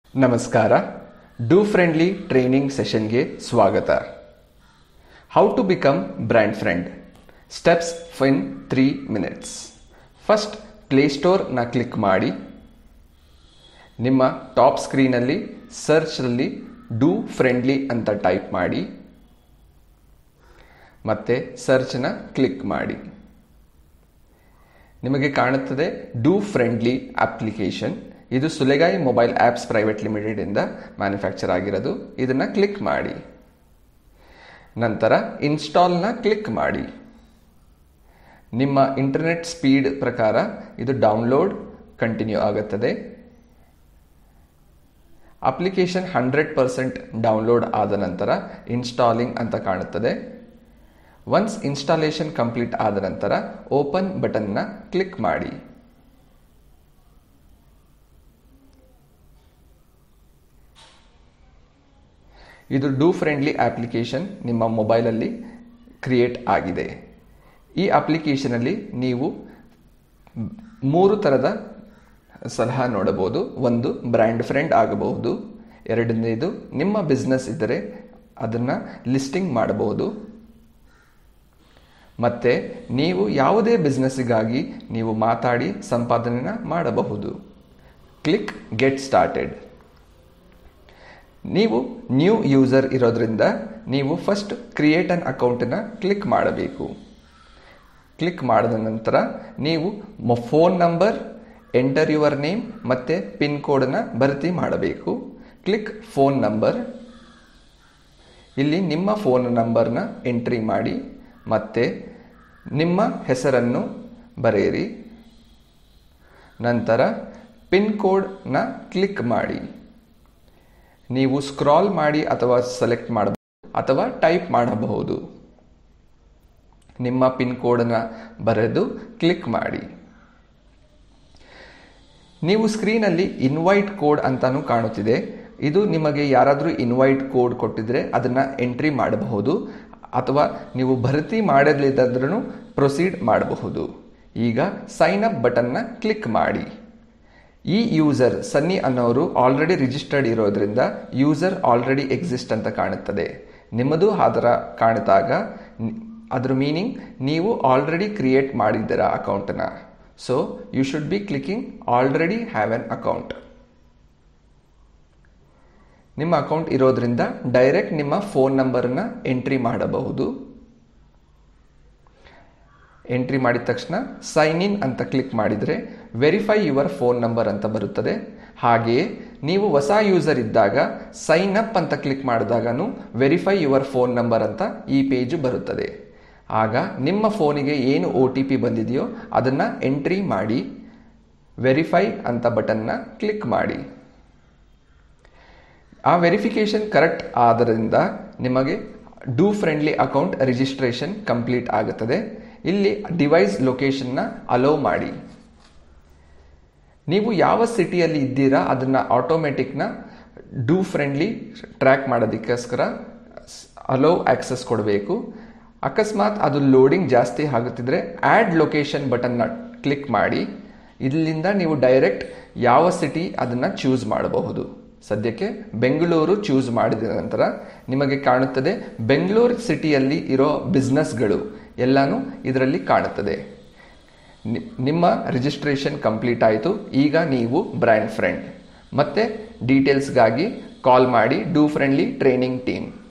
ನಮಸ್ಕಾರ do friendly training ಸೆಷನ್ಗೆ ಸ್ವಾಗತ how to become brand friend steps in three minutes first ಪ್ಲೇಸ್ಟೋರ್ನ click ಮಾಡಿ ನಿಮ್ಮ ಟಾಪ್ ಸ್ಕ್ರೀನಲ್ಲಿ ಸರ್ಚಲ್ಲಿ ಡೂ ಫ್ರೆಂಡ್ಲಿ ಅಂತ ಟೈಪ್ ಮಾಡಿ ಮತ್ತೆ ಸರ್ಚ್ನ ಕ್ಲಿಕ್ ಮಾಡಿ ನಿಮಗೆ ಕಾಣುತ್ತದೆ ಡೂ ಫ್ರೆಂಡ್ಲಿ ಅಪ್ಲಿಕೇಶನ್ ಇದು ಸುಲೆಗಾಯಿ ಮೊಬೈಲ್ ಆ್ಯಪ್ಸ್ ಪ್ರೈವೇಟ್ ಲಿಮಿಟೆಡ್ ಇಂದ ಮ್ಯಾನುಫ್ಯಾಕ್ಚರ್ ಆಗಿರೋದು ಇದನ್ನು ಕ್ಲಿಕ್ ಮಾಡಿ ನಂತರ ಇನ್ಸ್ಟಾಲ್ನ ಕ್ಲಿಕ್ ಮಾಡಿ ನಿಮ್ಮ ಇಂಟರ್ನೆಟ್ ಸ್ಪೀಡ್ ಪ್ರಕಾರ ಇದು ಡೌನ್ಲೋಡ್ ಕಂಟಿನ್ಯೂ ಆಗುತ್ತದೆ ಅಪ್ಲಿಕೇಶನ್ ಹಂಡ್ರೆಡ್ ಪರ್ಸೆಂಟ್ ಡೌನ್ಲೋಡ್ ಆದ ನಂತರ ಇನ್ಸ್ಟಾಲಿಂಗ್ ಅಂತ ಕಾಣುತ್ತದೆ ಒನ್ಸ್ ಇನ್ಸ್ಟಾಲೇಷನ್ ಕಂಪ್ಲೀಟ್ ಆದ ನಂತರ ಓಪನ್ ಬಟನ್ನ ಕ್ಲಿಕ್ ಮಾಡಿ ಇದು ಡೂ ಫ್ರೆಂಡ್ಲಿ ಅಪ್ಲಿಕೇಶನ್ ನಿಮ್ಮ ಮೊಬೈಲಲ್ಲಿ ಕ್ರಿಯೇಟ್ ಆಗಿದೆ ಈ ಅಪ್ಲಿಕೇಶನಲ್ಲಿ ನೀವು ಮೂರು ಥರದ ಸಲಹಾ ನೋಡಬಹುದು ಒಂದು ಬ್ರ್ಯಾಂಡ್ ಫ್ರೆಂಡ್ ಆಗಬಹುದು ಎರಡನೇದು ನಿಮ್ಮ ಬಿಸ್ನೆಸ್ ಇದ್ದರೆ ಅದನ್ನು ಲಿಸ್ಟಿಂಗ್ ಮಾಡಬಹುದು ಮತ್ತೆ ನೀವು ಯಾವುದೇ ಬಿಸ್ನೆಸ್ಸಿಗಾಗಿ ನೀವು ಮಾತಾಡಿ ಸಂಪಾದನೆನ ಮಾಡಬಹುದು ಕ್ಲಿಕ್ ಗೆಟ್ ಸ್ಟಾರ್ಟೆಡ್ ನೀವು ನ್ಯೂ ಯೂಸರ್ ಇರೋದ್ರಿಂದ ನೀವು ಫಸ್ಟ್ ಕ್ರಿಯೇಟ್ ಅನ್ ಅಕೌಂಟನ್ನ ಕ್ಲಿಕ್ ಮಾಡಬೇಕು ಕ್ಲಿಕ್ ಮಾಡಿದ ನಂತರ ನೀವು phone number enter your name ಮತ್ತು ಪಿನ್ ಕೋಡನ್ನು ಭರ್ತಿ ಮಾಡಬೇಕು ಕ್ಲಿಕ್ ಫೋನ್ ನಂಬರ್ ಇಲ್ಲಿ ನಿಮ್ಮ ಫೋನ್ ನಂಬರ್ನ ಎಂಟ್ರಿ ಮಾಡಿ ಮತ್ತು ನಿಮ್ಮ ಹೆಸರನ್ನು ಬರೆಯಿರಿ ನಂತರ ಪಿನ್ ಕೋಡ್ನ ಕ್ಲಿಕ್ ಮಾಡಿ ನೀವು ಸ್ಕ್ರಾಲ್ ಮಾಡಿ ಅಥವಾ ಸೆಲೆಕ್ಟ್ ಮಾಡಬಹುದು ಅಥವಾ ಟೈಪ್ ಮಾಡಬಹುದು ನಿಮ್ಮ ಪಿನ್ ಕೋಡನ್ನು ಬರೆದು ಕ್ಲಿಕ್ ಮಾಡಿ ನೀವು ಸ್ಕ್ರೀನಲ್ಲಿ ಇನ್ವೈಟ್ ಕೋಡ್ ಅಂತಾನೂ ಕಾಣುತ್ತಿದೆ ಇದು ನಿಮಗೆ ಯಾರಾದರೂ ಇನ್ವೈಟ್ ಕೋಡ್ ಕೊಟ್ಟಿದ್ರೆ ಅದನ್ನು ಎಂಟ್ರಿ ಮಾಡಬಹುದು ಅಥವಾ ನೀವು ಭರ್ತಿ ಮಾಡಲಿದ್ದಾದ್ರೂ ಪ್ರೊಸೀಡ್ ಮಾಡಬಹುದು ಈಗ ಸೈನ್ ಅಪ್ ಬಟನ್ನ ಕ್ಲಿಕ್ ಮಾಡಿ ಈ ಯೂಸರ್ ಸನ್ನಿ ಅನ್ನೋರು ಆಲ್ರೆಡಿ ರಿಜಿಸ್ಟರ್ಡ್ ಇರೋದ್ರಿಂದ ಯೂಸರ್ ಆಲ್ರೆಡಿ ಎಕ್ಸಿಸ್ಟ್ ಅಂತ ಕಾಣುತ್ತದೆ ನಿಮ್ಮದು ಅದರ ಕಾಣಿದಾಗ ಅದ್ರ ಮೀನಿಂಗ್ ನೀವು ಆಲ್ರೆಡಿ ಕ್ರಿಯೇಟ್ ಮಾಡಿದ್ದೀರಾ ಅಕೌಂಟನ್ನ so you should be clicking already have an account ನಿಮ್ಮ ಅಕೌಂಟ್ ಇರೋದ್ರಿಂದ ಡೈರೆಕ್ಟ್ ನಿಮ್ಮ ಫೋನ್ ನಂಬರನ್ನ ಎಂಟ್ರಿ ಮಾಡಬಹುದು ಎಂಟ್ರಿ ಮಾಡಿದ ತಕ್ಷಣ ಸೈನ್ ಇನ್ ಅಂತ ಕ್ಲಿಕ್ ಮಾಡಿದರೆ ವೆರಿಫೈ ಯುವರ್ ಫೋನ್ ನಂಬರ್ ಅಂತ ಬರುತ್ತದೆ ಹಾಗೆಯೇ ನೀವು ಹೊಸ ಯೂಸರ್ ಇದ್ದಾಗ ಸೈನ್ ಅಪ್ ಅಂತ ಕ್ಲಿಕ್ ಮಾಡಿದಾಗನು ವೆರಿಫೈ ಯುವರ್ ಫೋನ್ ನಂಬರ್ ಅಂತ ಈ ಪೇಜ್ ಬರುತ್ತದೆ ಆಗ ನಿಮ್ಮ ಫೋನಿಗೆ ಏನು ಒ ಟಿ ಪಿ ಬಂದಿದೆಯೋ ಅದನ್ನು ಎಂಟ್ರಿ ಮಾಡಿ ವೆರಿಫೈ ಅಂತ ಬಟನ್ನ ಕ್ಲಿಕ್ ಮಾಡಿ ಆ ವೆರಿಫಿಕೇಶನ್ ಕರೆಕ್ಟ್ ಆದ್ದರಿಂದ ನಿಮಗೆ Do Friendly account registration complete ಆಗುತ್ತದೆ ಇಲ್ಲಿ ಡಿವೈಸ್ ಲೊಕೇಶನ್ನ ಅಲೋ ಮಾಡಿ ನೀವು ಯಾವ ಸಿಟಿಯಲ್ಲಿ ಇದ್ದೀರಾ ಅದನ್ನು ಆಟೋಮೆಟಿಕ್ನ ಡೂ ಫ್ರೆಂಡ್ಲಿ ಟ್ರ್ಯಾಕ್ ಮಾಡೋದಕ್ಕೋಸ್ಕರ ಅಲೋ ಆಕ್ಸೆಸ್ ಕೊಡಬೇಕು ಅಕಸ್ಮಾತ್ ಅದು ಲೋಡಿಂಗ್ ಜಾಸ್ತಿ ಆಗುತ್ತಿದ್ರೆ ಆ್ಯಡ್ ಲೊಕೇಶನ್ ಬಟನ್ನ ಕ್ಲಿಕ್ ಮಾಡಿ ಇಲ್ಲಿಂದ ನೀವು ಡೈರೆಕ್ಟ್ ಯಾವ ಸಿಟಿ ಅದನ್ನು ಚೂಸ್ ಮಾಡಬಹುದು ಸದ್ಯಕ್ಕೆ ಬೆಂಗಳೂರು ಚೂಸ್ ಮಾಡಿದ ನಂತರ ನಿಮಗೆ ಕಾಣುತ್ತದೆ ಬೆಂಗಳೂರು ಸಿಟಿಯಲ್ಲಿ ಇರೋ ಬಿಸ್ನೆಸ್ಗಳು ಎಲ್ಲನೂ ಇದರಲ್ಲಿ ಕಾಣುತ್ತದೆ ನಿಮ್ಮ ರಿಜಿಸ್ಟ್ರೇಷನ್ ಕಂಪ್ಲೀಟ್ ಆಯಿತು ಈಗ ನೀವು ಬ್ರ್ಯಾಂಡ್ ಫ್ರೆಂಡ್ ಮತ್ತೆ ಡೀಟೇಲ್ಸ್ಗಾಗಿ ಕಾಲ್ ಮಾಡಿ ಡೂ ಫ್ರೆಂಡ್ಲಿ ಟ್ರೈನಿಂಗ್ ಟೀಮ್